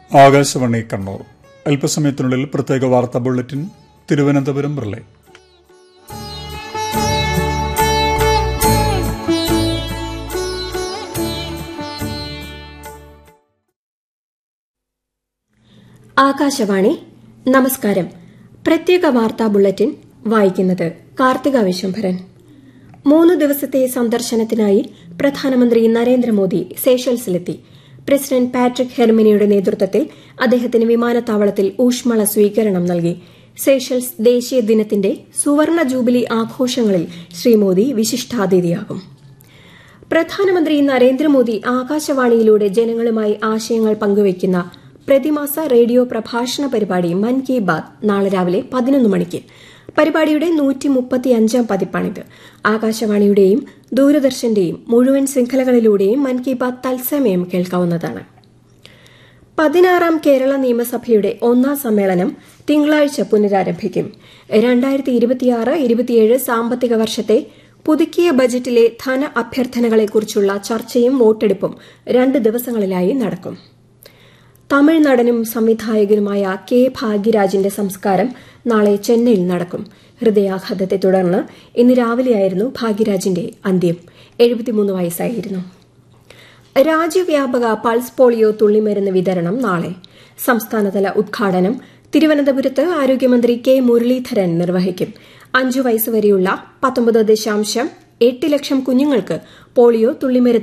ആകാശവാണി കണ്ണൂർ അല്പസമയത്തിനുള്ളിൽ പ്രത്യേക വാർത്താ ബുള്ളറ്റിൻ തിരുവനന്തപുരം റിലേ ആകാശവാണി നമസ്കാരം പ്രത്യേക വാർത്താ ബുള്ളറ്റിൻ വായിക്കുന്നത് കാർത്തിക വിശംഭരൻ മൂന്ന് ദിവസത്തെ സന്ദർശനത്തിനായി പ്രധാനമന്ത്രി നരേന്ദ്രമോദി സേഷൽസിലെത്തി പ്രസിഡന്റ് പാട്രിക് ഹെർമിനിയുടെ നേതൃത്വത്തിൽ അദ്ദേഹത്തിന് വിമാനത്താവളത്തിൽ ഊഷ്മള സ്വീകരണം നൽകി സേഷൽസ് ദേശീയ ദിനത്തിന്റെ സുവർണ ജൂബിലി ആഘോഷങ്ങളിൽ ശ്രീ മോദി വിശിഷ്ടാതിഥിയാകും പ്രധാനമന്ത്രി നരേന്ദ്രമോദി ആകാശവാണിയിലൂടെ ജനങ്ങളുമായി ആശയങ്ങൾ പങ്കുവയ്ക്കുന്ന പ്രതിമാസ റേഡിയോ പ്രഭാഷണ പരിപാടി മൻ കി ബാത് നാളെ രാവിലെ പതിനൊന്ന് മണിക്ക് പരിപാടിയുടെ നൂറ്റി മുപ്പത്തിയഞ്ചാം പതിപ്പാണിത് ആകാശവാണിയുടെയും ദൂരദർശന്റെയും മുഴുവൻ ശൃംഖലകളിലൂടെയും മൻ കി ബാത് തത്സമയം കേൾക്കാവുന്നതാണ് പതിനാറാം കേരള നിയമസഭയുടെ ഒന്നാം സമ്മേളനം തിങ്കളാഴ്ച പുനരാരംഭിക്കും രണ്ടായിരത്തി ഇരുപത്തിയാറ് ഇരുപത്തിയേഴ് സാമ്പത്തിക വർഷത്തെ പുതുക്കിയ ബജറ്റിലെ ധന അഭ്യർത്ഥനകളെക്കുറിച്ചുള്ള ചർച്ചയും വോട്ടെടുപ്പും രണ്ട് ദിവസങ്ങളിലായി നടക്കും തമിഴ് നടനും സംവിധായകനുമായ കെ ഭാഗ്യരാജിന്റെ സംസ്കാരം നാളെ ചെന്നൈയിൽ നടക്കും ഹൃദയാഘാതത്തെ തുടർന്ന് ഇന്ന് രാവിലെയായിരുന്നു ഭാഗ്യരാജിന്റെ അന്ത്യം എഴുപത്തിമൂന്ന് വയസ്സായിരുന്നു രാജ്യവ്യാപക പൾസ് പോളിയോ തുള്ളിമരുന്ന് വിതരണം നാളെ സംസ്ഥാനതല ഉദ്ഘാടനം തിരുവനന്തപുരത്ത് ആരോഗ്യമന്ത്രി കെ മുരളീധരൻ നിർവഹിക്കും അഞ്ചു വയസ്സുവരെയുള്ള പത്തൊമ്പത് ദശാംശം എട്ട് ലക്ഷം കുഞ്ഞുങ്ങൾക്ക് പോളിയോ തുള്ളിമരുന്ന്